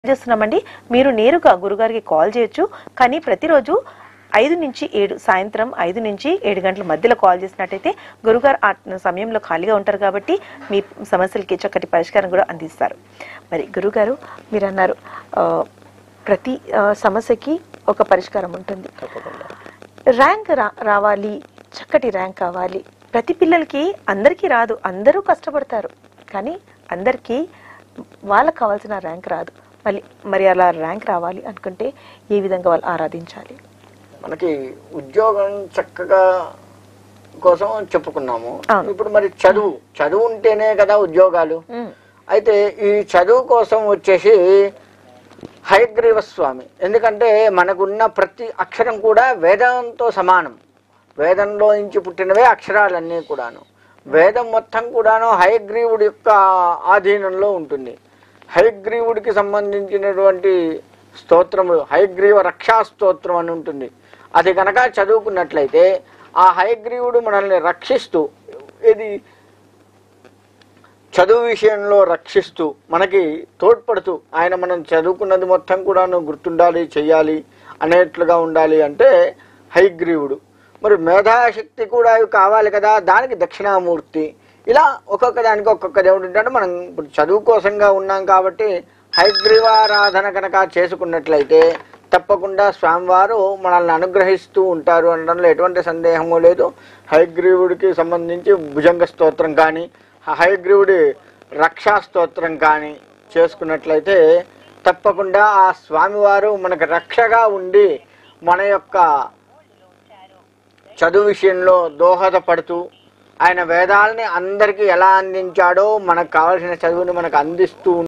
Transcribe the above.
చేస్తున్నామండి మీరు నేరుగా గురుగారికి కాల్ చేయొచ్చు కానీ ప్రతిరోజు ఐదు నుంచి ఏడు సాయంత్రం ఐదు నుంచి ఏడు గంటల మధ్యలో కాల్ చేసినట్టయితే గురుగారు ఆ సమయంలో ఖాళీగా ఉంటారు కాబట్టి మీ సమస్యలకి చక్కటి పరిష్కారం కూడా అందిస్తారు మరి గురుగారు మీరు అన్నారు ఆ, ప్రతి ఆ, సమస్యకి ఒక పరిష్కారం ఉంటుంది తప్పకుండా ర్యాంక్ రా రావాలి చక్కటి ర్యాంక్ కావాలి ప్రతి పిల్లలకి అందరికీ రాదు అందరూ కష్టపడతారు కానీ అందరికీ వాళ్ళకి కావాల్సిన ర్యాంక్ రాదు మళ్ళీ మరి అలా ర్యాంక్ రావాలి అనుకుంటే ఏ విధంగా వాళ్ళు ఆరాధించాలి మనకి ఉద్యోగం చక్కగా కోసం చెప్పుకున్నాము అవును. ఇప్పుడు మరి చదువు చదువు ఉంటేనే కదా ఉద్యోగాలు అయితే ఈ చదువు కోసం వచ్చేసి హయగ్రీవ స్వామి ఎందుకంటే మనకున్న ప్రతి అక్షరం కూడా వేదంతో సమానం వేదంలో నుంచి పుట్టినవే అక్షరాలన్నీ కూడాను వేదం మొత్తం కూడాను హయగ్రీవుడి యొక్క ఆధీనంలో ఉంటుంది హయగ్రీవుడికి సంబంధించినటువంటి స్తోత్రము హయగ్రీవ రక్షా స్తోత్రం అని ఉంటుంది అది కనుక చదువుకున్నట్లయితే ఆ హయగ్రీవుడు మనల్ని రక్షిస్తూ ఇది చదువు విషయంలో రక్షిస్తూ మనకి తోడ్పడుతూ ఆయన మనం చదువుకున్నది మొత్తం కూడాను గుర్తుండాలి చెయ్యాలి అనేట్లుగా ఉండాలి అంటే హైగ్రీవుడు మరి మేధాశక్తి కూడా కావాలి కదా దానికి దక్షిణామూర్తి ఇలా ఒక్కొక్క దానికి ఒక్కొక్క దేవుడు ఉంటాడు మనం ఇప్పుడు చదువు కోసంగా ఉన్నాం కాబట్టి హైగ్రీవారాధన కనుక చేసుకున్నట్లయితే తప్పకుండా స్వామివారు మనల్ని అనుగ్రహిస్తూ ఉంటారు అనడంలో ఎటువంటి సందేహము లేదు హైగ్రీవుడికి సంబంధించి భుజంగ స్తోత్రం కానీ హయగ్రీవుడి రక్షా స్తోత్రం కానీ చేసుకున్నట్లయితే తప్పకుండా ఆ స్వామివారు మనకు రక్షగా ఉండి మన యొక్క చదువు విషయంలో దోహదపడుతూ ఆయన వేదాలని అందరికీ ఎలా అందించాడో మనకు కావాల్సిన చదువుని మనకు అందిస్తూ